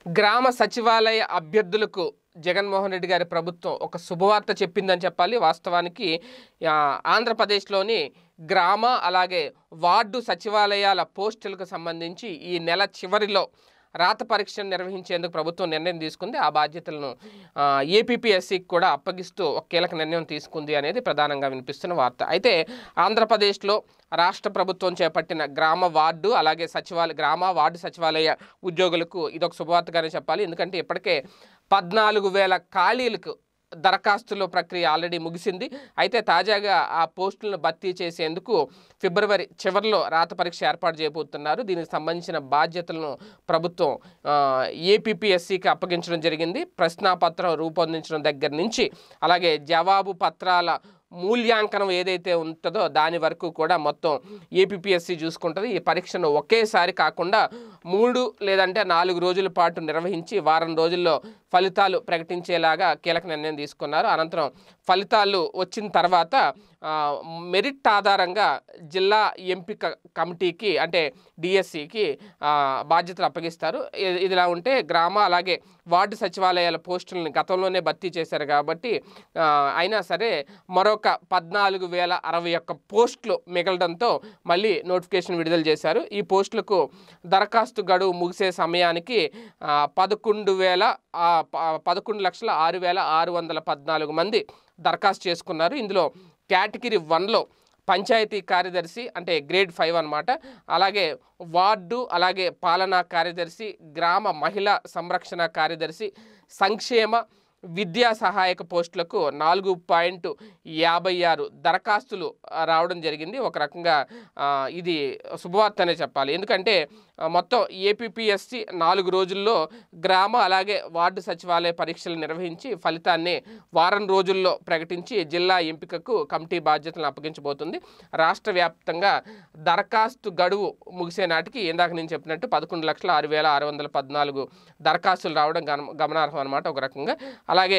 గ్రామ సచివాలయ అభ్యర్థులకు జగన్మోహన్ రెడ్డి గారి ప్రభుత్వం ఒక శుభవార్త చెప్పిందని చెప్పాలి వాస్తవానికి ఆ, ఆంధ్రప్రదేశ్లోని గ్రామ అలాగే వార్డు సచివాలయాల పోస్టులకు సంబంధించి ఈ నెల చివరిలో రాత పరీక్షను నిర్వహించేందుకు ప్రభుత్వం నిర్ణయం తీసుకుంది ఆ బాధ్యతలను ఏపీపీఎస్సికి కూడా అప్పగిస్తూ ఒక కీలక నిర్ణయం తీసుకుంది అనేది ప్రధానంగా వినిపిస్తున్న వార్త అయితే ఆంధ్రప్రదేశ్లో రాష్ట్ర ప్రభుత్వం చేపట్టిన గ్రామ వార్డు అలాగే సచివాలయ గ్రామ వార్డు సచివాలయ ఉద్యోగులకు ఇదొక శుభవార్తగానే చెప్పాలి ఎందుకంటే ఇప్పటికే పద్నాలుగు వేల ఖాళీలకు దరఖాస్తుల ప్రక్రియ ఆల్రెడీ ముగిసింది అయితే తాజాగా ఆ పోస్టులను భర్తీ చేసేందుకు ఫిబ్రవరి చివరిలో రాత పరీక్ష ఏర్పాటు చేయబోతున్నారు దీనికి సంబంధించిన బాధ్యతలను ప్రభుత్వం ఏపీపీఎస్సికి అప్పగించడం జరిగింది ప్రశ్నాపత్రం రూపొందించడం దగ్గర నుంచి అలాగే జవాబు పత్రాల మూల్యాంకనం ఏదైతే ఉంటుందో దాని వరకు కూడా మొత్తం ఏపీపీఎస్సి చూసుకుంటుంది ఈ పరీక్షను ఒకేసారి కాకుండా మూడు లేదంటే నాలుగు రోజుల పాటు నిర్వహించి వారం రోజుల్లో ఫలితాలు ప్రకటించేలాగా కీలక నిర్ణయం తీసుకున్నారు అనంతరం ఫలితాలు వచ్చిన తర్వాత ఆ, మెరిట్ ఆధారంగా జిల్లా ఎంపిక కమిటీకి అంటే డిఎస్సికి బాధ్యతలు అప్పగిస్తారు ఇది- ఇదిలా ఉంటే గ్రామ అలాగే వార్డు సచివాలయాల పోస్టులను గతంలోనే భర్తీ చేశారు కాబట్టి ఆ, అయినా సరే మరొక పద్నాలుగు వేల అరవై ఒక్క పోస్టులు మిగలడంతో మళ్ళీ నోటిఫికేషన్ విడుదల చేశారు ఈ పోస్టులకు దరఖాస్తు గడువు ముగిసే సమయానికి ఆ, పదకొండు వేల ఆ, ప- పదకొండు లక్షల ఆరు వేల ఆరు వందల పద్నాలుగు మంది దరఖాస్తు చేసుకున్నారు ఇందులో కేటగిరీ వన్లో పంచాయతీ కార్యదర్శి అంటే గ్రేడ్ ఫైవ్ అన్నమాట అలాగే వార్డు అలాగే పాలనా కార్యదర్శి గ్రామ మహిళా సంరక్షణ కార్యదర్శి సంక్షేమ విద్యా సహాయక పోస్టులకు నాలుగు పాయింట్ యాభై ఆరు దరఖాస్తులు ఆ, రావడం జరిగింది ఒక రకంగా ఆ, ఇది శుభవార్త అనే చెప్పాలి ఎందుకంటే ఆ, మొత్తం ఏపీపీఎస్సి నాలుగు రోజుల్లో గ్రామ అలాగే వార్డు సచివాలయ పరీక్షలు నిర్వహించి ఫలితాన్ని వారం రోజుల్లో ప్రకటించి జిల్లా ఎంపికకు కమిటీ బాధ్యతలను అప్పగించబోతుంది రాష్ట్ర వ్యాప్తంగా దరఖాస్తు గడువు ముగిసే నాటికి ఇందాక నేను చెప్పినట్టు పదకొండు లక్షల ఆరు వేల ఆరు వందల పద్నాలుగు దరఖాస్తులు రావడం గమ గమనార్హం అనమాట ఒక రకంగా అలాగే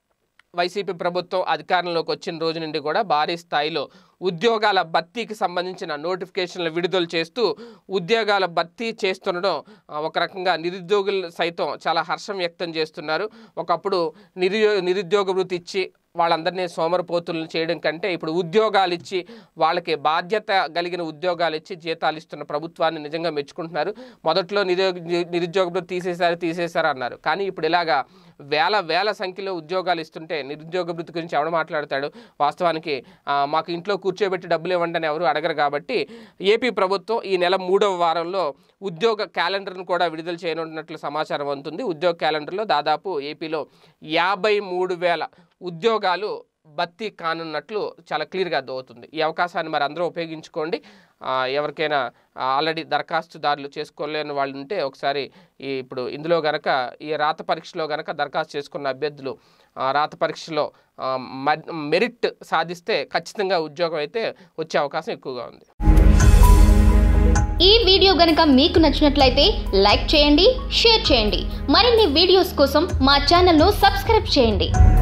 వైసీపీ ప్రభుత్వం అధికారంలోకి వచ్చిన రోజు నుండి కూడా భారీ స్థాయిలో ఉద్యోగాల భర్తీకి సంబంధించిన నోటిఫికేషన్లు విడుదల చేస్తూ ఉద్యోగాల భర్తీ చేస్తుండడం ఆ, ఒక రకంగా నిరుద్యోగులు సైతం చాలా హర్షం వ్యక్తం చేస్తున్నారు ఒకప్పుడు నిరుద్యో నిరుద్యోగ వృత్తి ఇచ్చి వాళ్ళందరినీ సోమరపోతులను చేయడం కంటే ఇప్పుడు ఉద్యోగాలు ఇచ్చి వాళ్ళకి బాధ్యత కలిగిన ఉద్యోగాలు ఇచ్చి జీతాలు ఇస్తున్న ప్రభుత్వాన్ని నిజంగా మెచ్చుకుంటున్నారు మొదట్లో నిరుద్యోగ నిరుద్యోగ వృత్తి తీసేశారు తీసేశారు అన్నారు కానీ ఇప్పుడు ఇలాగా వేల వేల సంఖ్యలో ఉద్యోగాలు ఇస్తుంటే నిరుద్యోగ వృత్తి గురించి ఎవడు మాట్లాడతాడు వాస్తవానికి ఆ, మాకు ఇంట్లో కూర్చోబెట్టి డబ్బులు ఇవ్వండి అని ఎవరు అడగరు కాబట్టి ఏపీ ప్రభుత్వం ఈ నెల మూడవ వారంలో ఉద్యోగ క్యాలెండర్ను కూడా విడుదల చేయనున్నట్లు సమాచారం అందుతుంది ఉద్యోగ క్యాలెండర్లో దాదాపు ఏపీలో యాభై మూడు వేల ఉద్యోగాలు భర్తీ కానున్నట్లు చాలా క్లియర్గా అర్థమవుతుంది ఈ అవకాశాన్ని మరి అందరూ ఉపయోగించుకోండి ఆ, ఎవరికైనా ఆల్రెడీ దరఖాస్తుదారులు చేసుకోలేని వాళ్ళు ఉంటే ఒకసారి ఈ ఇప్పుడు ఇందులో గనక ఈ రాత పరీక్షలో గనక దరఖాస్తు చేసుకున్న అభ్యర్థులు ఆ, రాత పరీక్షలో ఆ, మ- మెరిట్ సాధిస్తే ఖచ్చితంగా ఉద్యోగం అయితే వచ్చే అవకాశం ఎక్కువగా ఉంది ఈ వీడియో గనుక మీకు నచ్చినట్లయితే లైక్ చేయండి షేర్ చేయండి మరిన్ని వీడియోస్ కోసం మా ఛానల్ను సబ్స్క్రైబ్ చేయండి